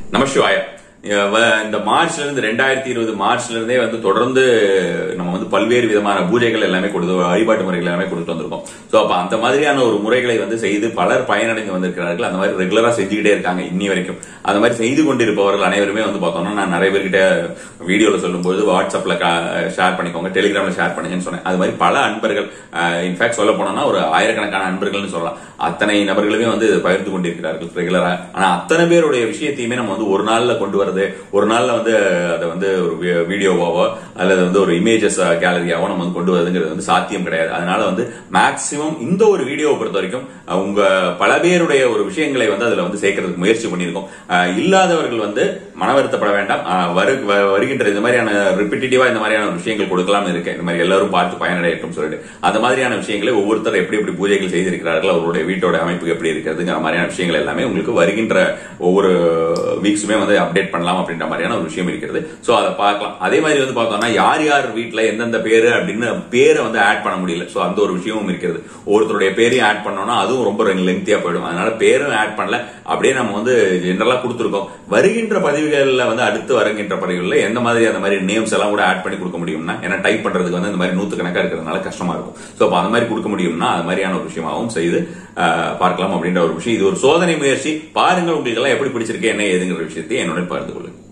நமசிவாய இந்த மார்ச்ல இருந்து ரெண்டாயிரத்தி இருபது மார்ச்ல இருந்தே வந்து தொடர்ந்து நம்ம வந்து பல்வேறு விதமான பூஜைகள் எல்லாமே கொடுத்து வழிபாட்டு முறைகள் எல்லாமே கொடுத்து வந்திருக்கோம் சோ அப்ப அந்த மாதிரியான ஒரு முறைகளை வந்து செய்து பலர் பயனடைந்து வந்திருக்கிறார்கள் அந்த மாதிரி ரெகுலரா செஞ்சுக்கிட்டே இருக்காங்க இன்னி வரைக்கும் அந்த மாதிரி செய்து கொண்டிருப்பவர்கள் அனைவருமே வந்து பார்த்தோம்னா நான் நிறைய பேர்கிட்ட வீடியோல சொல்லும்போது வாட்ஸ்அப்ல ஷேர் பண்ணிக்கோங்க டெலிகிராம்ல ஷேர் பண்ணுங்கன்னு சொன்னேன் அது மாதிரி பல அன்பர்கள் இன்ஃபேக்ட் சொல்ல போனோம்னா ஒரு ஆயிரக்கணக்கான அன்பர்கள்னு சொல்லலாம் அத்தனை நபர்களுமே வந்து இதை பகிர்ந்து கொண்டிருக்கிறார்கள் ரெகுலரா ஆனா அத்தனை பேருடைய விஷயத்தையுமே நம்ம வந்து ஒரு நாள்ல கொண்டு வருது ஒரு நாள்ல வந்து அதை வந்து ஒரு வி- வீடியோவாவோ அல்லது வந்து ஒரு இமேஜஸ் கேலரியாவோ நம்ம வந்து கொண்டு வருதுங்கிறது வந்து சாத்தியம் கிடையாது அதனால வந்து மேக்சிமம் இந்த ஒரு வீடியோவை பொறுத்த வரைக்கும் அஹ், உங்க பல பேருடைய ஒரு விஷயங்களை வந்து அதுல வந்து சேர்க்கறதுக்கு முயற்சி பண்ணியிருக்கோம் அஹ், இல்லாதவர்கள் வந்து மன வருத்தப்பட வேண்டாம் அஹ், வரு வ- வருகின்ற இந்த மாதிரியான ரிப்பிட்டேட்டிவா இந்த மாதிரியான விஷயங்கள் கொடுக்கலாம்னு இருக்கேன் இந்த மாதிரி எல்லாரும் பார்த்து பயனடையட்டும் சொல்லிட்டு அந்த மாதிரியான விஷயங்களை ஒவ்வொருத்தர் எப்படி எப்படி பூஜைகள் செய்திருக்கிறார்கள் அவருடைய வீட்டோட அமைப்பு எப்படி இருக்கிறதுங்கிற மாதிரியான விஷயங்கள் எல்லாமே உங்களுக்கு வருகின்ற ஒவ்வொரு வீக்ஸுமே வந்து அப்டேட் பண்ணலாம் அப்படின்ற மாதிரியான ஒரு விஷயம் இருக்கிறது சோ அதை பார்க்கலாம் அதே மாதிரி வந்து பார்த்தோம்னா யார் யார் வீட்ல எந்தெந்த பேரு அப்படின்னு பேரை வந்து ஆட் பண்ண முடியல சோ அந்த ஒரு விஷயமும் இருக்கிறது ஒருத்தருடைய பேரையும் ஆட் பண்ணோம்னா அதுவும் ரொம்ப லெங்க்தியா போயிடும் அதனால பேரும் ஆட் பண்ணல அப்படியே நம்ம வந்து ஜெனரலா கொடுத்துருக்கோம் வருகின்ற பதிவுகள்ல வந்து அடுத்து வருகின்ற பதிவுகள்ல எந்த மாதிரி அந்த மாதிரி நேம்ஸ் எல்லாம் கூட ஆட் பண்ணி கொடுக்க முடியும்னா ஏன்னா டைப் பண்றதுக்கு வந்து இந்த மாதிரி நூத்து கணக்கா இருக்கிறதுனால கஷ்டமா இருக்கும் சோ அப்ப அந்த மாதிரி கொடுக்க முடியும்னா அது மாதிரியான ஒரு விஷயமாவும் செய்து அஹ், பார்க்கலாம் அப்படின்ற ஒரு விஷயம் இது ஒரு சோதனை முயற்சி பாருங்கள் உங்களுக்கு எல்லாம் எப்படி பிடிச்சிருக்கு என்ன ஏதுங்கிற விஷயத்தை என்னுடன் பகிர்ந்து கொள்ளுங்க